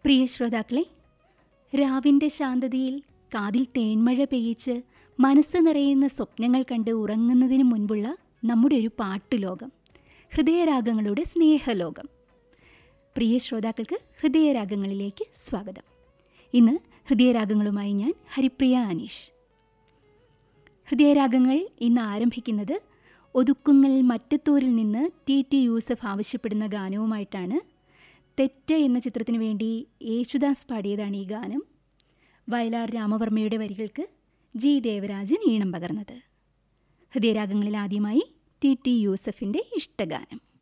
പ്രിയ ശ്രോതാക്കളെ രാവിൻ്റെ ശാന്തതയിൽ കാതിൽ തേന്മഴ പെയ്യിച്ച് മനസ്സ് നിറയുന്ന സ്വപ്നങ്ങൾ കണ്ട് ഉറങ്ങുന്നതിന് മുൻപുള്ള നമ്മുടെ ഒരു പാട്ടുലോകം ഹൃദയരാഗങ്ങളുടെ സ്നേഹലോകം പ്രിയ ശ്രോതാക്കൾക്ക് ഹൃദയരാഗങ്ങളിലേക്ക് സ്വാഗതം ഇന്ന് ഹൃദയരാഗങ്ങളുമായി ഞാൻ ഹരിപ്രിയ അനീഷ് ഹൃദയരാഗങ്ങൾ ഇന്ന് ആരംഭിക്കുന്നത് ഒതുക്കുങ്ങൽ മറ്റത്തൂരിൽ നിന്ന് ടി ടി യൂസഫ് ആവശ്യപ്പെടുന്ന ഗാനവുമായിട്ടാണ് തെറ്റ് എന്ന ചിത്രത്തിനു വേണ്ടി യേശുദാസ് പാടിയതാണ് ഈ ഗാനം വയലാർ രാമവർമ്മയുടെ വരികൾക്ക് ജി ദേവരാജൻ ഈണം പകർന്നത് ഹൃദയരാഗങ്ങളിൽ ആദ്യമായി ടി ടി യൂസഫിൻ്റെ ഇഷ്ടഗാനം